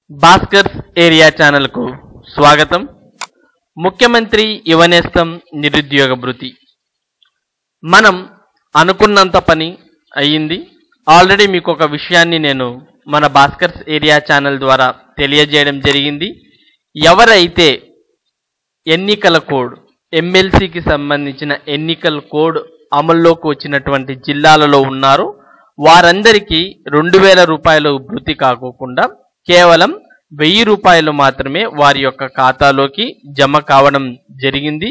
Bhaskar's area ఛానల్కు స్వాగతం ముఖ్యమంత్రి యువనేస్తం నిరుద్యోగ భృతి మనం అనుకున్నంత పని అయ్యింది ఆల్రెడీ మీకు ఒక విషయాన్ని నేను మన భాస్కర్స్ ఏరియా ఛానల్ ద్వారా తెలియజేయడం జరిగింది ఎవరైతే ఎన్నికల కోడ్ ఎమ్మెల్సీకి సంబంధించిన ఎన్నికల కోడ్ అమల్లోకి వచ్చినటువంటి జిల్లాలలో ఉన్నారో వారందరికీ రెండు వేల రూపాయల భృతి కాకోకుండా కేవలం వెయ్యి రూపాయలు మాత్రమే వారి యొక్క ఖాతాలోకి జమ కావడం జరిగింది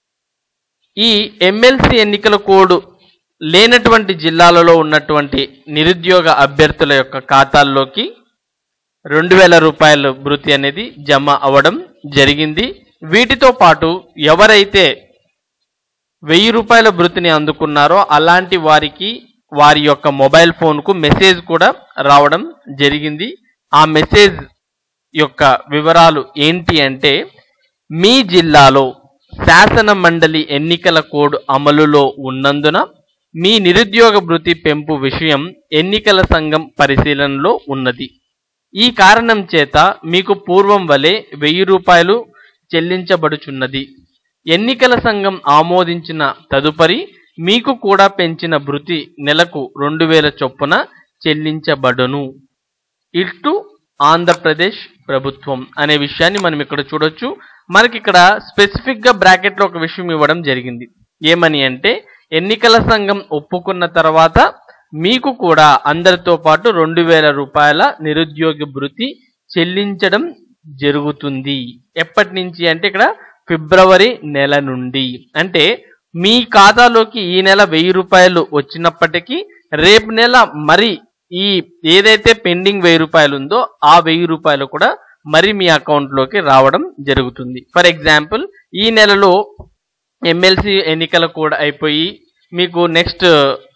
ఈ ఎమ్మెల్సీ ఎన్నికల కోడ్ లేనటువంటి జిల్లాలలో ఉన్నటువంటి నిరుద్యోగ అభ్యర్థుల యొక్క ఖాతాల్లోకి రెండు వేల రూపాయల భృతి అనేది జమ అవ్వడం జరిగింది వీటితో పాటు ఎవరైతే వెయ్యి రూపాయల భృతిని అందుకున్నారో అలాంటి వారికి వారి యొక్క మొబైల్ ఫోన్కు మెసేజ్ కూడా రావడం జరిగింది ఆ మెసేజ్ యొక్క వివరాలు ఏంటి అంటే మీ జిల్లాలో శాసన మండలి ఎన్నికల కోడ్ అమలులో ఉన్నందున మీ నిరుద్యోగ భృతి పెంపు విషయం ఎన్నికల సంఘం పరిశీలనలో ఉన్నది ఈ కారణం చేత మీకు పూర్వం వలె వెయ్యి రూపాయలు చెల్లించబడుచున్నది ఎన్నికల సంఘం ఆమోదించిన తదుపరి మీకు కూడా పెంచిన భృతి నెలకు రెండు వేల చొప్పున చెల్లించబడును ఇటు ఆంధ్రప్రదేశ్ ప్రభుత్వం అనే విషయాన్ని మనం ఇక్కడ చూడొచ్చు మనకి ఇక్కడ స్పెసిఫిక్ గా బ్రాకెట్ లో ఒక విషయం ఇవ్వడం జరిగింది ఏమని అంటే ఎన్నికల సంఘం ఒప్పుకున్న తర్వాత మీకు కూడా అందరితో పాటు రెండు వేల రూపాయల నిరుద్యోగ భృతి చెల్లించడం జరుగుతుంది ఎప్పటి నుంచి అంటే ఇక్కడ ఫిబ్రవరి నెల నుండి అంటే మీ ఖాతాలోకి ఈ నెల వెయ్యి రూపాయలు వచ్చినప్పటికీ రేపు నెల మరి ఈ ఏదైతే పెండింగ్ వెయ్యి రూపాయలు ఉందో ఆ వెయ్యి రూపాయలు కూడా మరి మీ అకౌంట్లోకి రావడం జరుగుతుంది ఫర్ ఎగ్జాంపుల్ ఈ నెలలో ఎమ్మెల్సీ ఎన్నికలు కూడా అయిపోయి మీకు నెక్స్ట్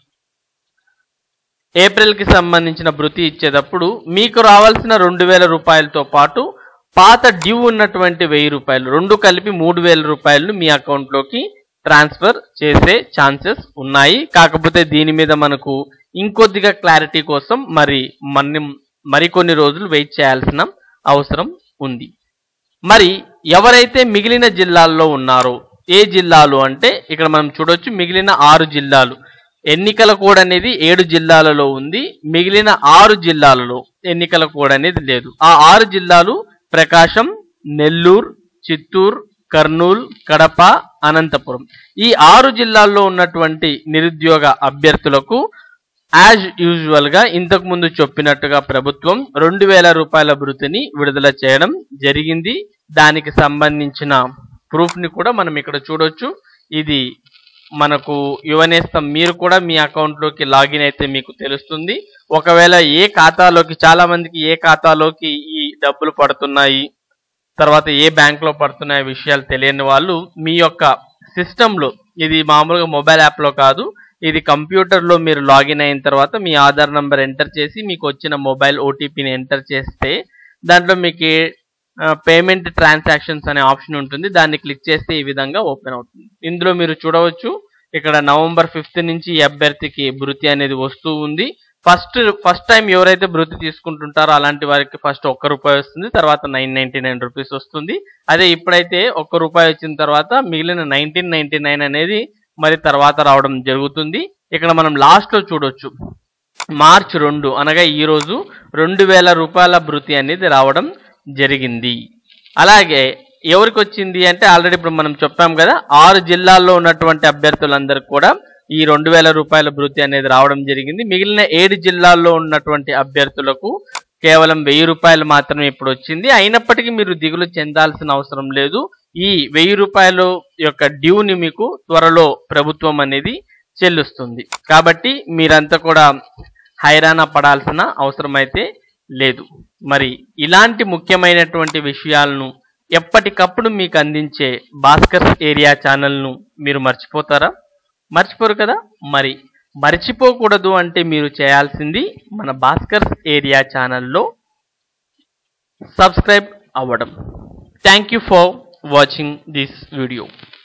ఏప్రిల్కి సంబంధించిన భృతి ఇచ్చేటప్పుడు మీకు రావాల్సిన రెండు వేల రూపాయలతో పాటు పాత డ్యూ ఉన్నటువంటి వెయ్యి రూపాయలు రెండు కలిపి మూడు వేల రూపాయలు మీ అకౌంట్లోకి ట్రాన్స్ఫర్ చేసే ఛాన్సెస్ ఉన్నాయి కాకపోతే దీని మీద మనకు ఇంకొద్దిగా క్లారిటీ కోసం మరి మన మరికొన్ని రోజులు వెయిట్ చేయాల్సిన అవసరం ఉంది మరి ఎవరైతే మిగిలిన జిల్లాల్లో ఉన్నారో ఏ జిల్లాలు అంటే ఇక్కడ మనం చూడొచ్చు మిగిలిన ఆరు జిల్లాలు ఎన్నికల కోడ్ అనేది ఏడు జిల్లాలలో ఉంది మిగిలిన ఆరు జిల్లాలలో ఎన్నికల కోడ్ అనేది లేదు ఆ ఆరు జిల్లాలు ప్రకాశం నెల్లూరు చిత్తూరు కర్నూలు కడప అనంతపురం ఈ ఆరు జిల్లాల్లో ఉన్నటువంటి నిరుద్యోగ అభ్యర్థులకు యాజ్ యూజువల్ గా ఇంతకు ముందు చెప్పినట్టుగా ప్రభుత్వం రెండు వేల రూపాయల భృతిని విడుదల చేయడం జరిగింది దానికి సంబంధించిన ప్రూఫ్ ని కూడా మనం ఇక్కడ చూడొచ్చు ఇది మనకు యువనేస్తం మీరు కూడా మీ అకౌంట్ లోకి లాగిన్ అయితే మీకు తెలుస్తుంది ఒకవేళ ఏ ఖాతాలోకి చాలా మందికి ఏ ఖాతాలోకి ఈ డబ్బులు పడుతున్నాయి తర్వాత ఏ బ్యాంక్ లో పడుతున్నాయి విషయాలు తెలియని వాళ్ళు మీ యొక్క సిస్టమ్ లో ఇది మామూలుగా మొబైల్ యాప్ లో కాదు ఇది కంప్యూటర్ లో మీరు లాగిన్ అయిన తర్వాత మీ ఆధార్ నంబర్ ఎంటర్ చేసి మీకు వచ్చిన మొబైల్ ఓటీపీని ఎంటర్ చేస్తే దాంట్లో మీకు పేమెంట్ ట్రాన్సాక్షన్స్ అనే ఆప్షన్ ఉంటుంది దాన్ని క్లిక్ చేస్తే ఈ విధంగా ఓపెన్ అవుతుంది ఇందులో మీరు చూడవచ్చు ఇక్కడ నవంబర్ ఫిఫ్త్ నుంచి ఈ అభ్యర్థికి భృతి అనేది వస్తూ ఉంది ఫస్ట్ ఫస్ట్ టైం ఎవరైతే భృతి తీసుకుంటుంటారో అలాంటి వారికి ఫస్ట్ ఒక్క రూపాయి వస్తుంది తర్వాత నైన్ నైన్టీ నైన్ రూపీస్ వస్తుంది అదే ఇప్పుడైతే ఒక్క రూపాయి వచ్చిన తర్వాత మిగిలిన నైన్టీన్ నైన్టీ నైన్ అనేది మరి తర్వాత రావడం జరుగుతుంది ఇక్కడ మనం లాస్ట్ లో చూడొచ్చు మార్చ్ రెండు అనగా ఈ రోజు రెండు వేల రూపాయల భృతి అనేది రావడం జరిగింది అలాగే ఎవరికి వచ్చింది అంటే ఆల్రెడీ ఇప్పుడు మనం చెప్పాం కదా ఆరు జిల్లాల్లో ఉన్నటువంటి అభ్యర్థులందరికీ కూడా ఈ రెండు వేల రూపాయల భృతి అనేది రావడం జరిగింది మిగిలిన ఏడు జిల్లాల్లో ఉన్నటువంటి అభ్యర్థులకు కేవలం వెయ్యి రూపాయలు మాత్రమే ఇప్పుడు వచ్చింది అయినప్పటికీ మీరు దిగులు చెందాల్సిన అవసరం లేదు ఈ వెయ్యి రూపాయలు యొక్క డ్యూని మీకు త్వరలో ప్రభుత్వం అనేది చెల్లిస్తుంది కాబట్టి మీరంతా కూడా హైరాణ పడాల్సిన అవసరం అయితే లేదు మరి ఇలాంటి ముఖ్యమైనటువంటి విషయాలను ఎప్పటికప్పుడు మీకు అందించే భాస్కర్స్ ఏరియా ఛానల్ను మీరు మర్చిపోతారా మర్చిపోరు కదా మరి మర్చిపోకూడదు అంటే మీరు చేయాల్సింది మన భాస్కర్స్ ఏరియా ఛానల్లో సబ్స్క్రైబ్ అవ్వడం thank you for watching this video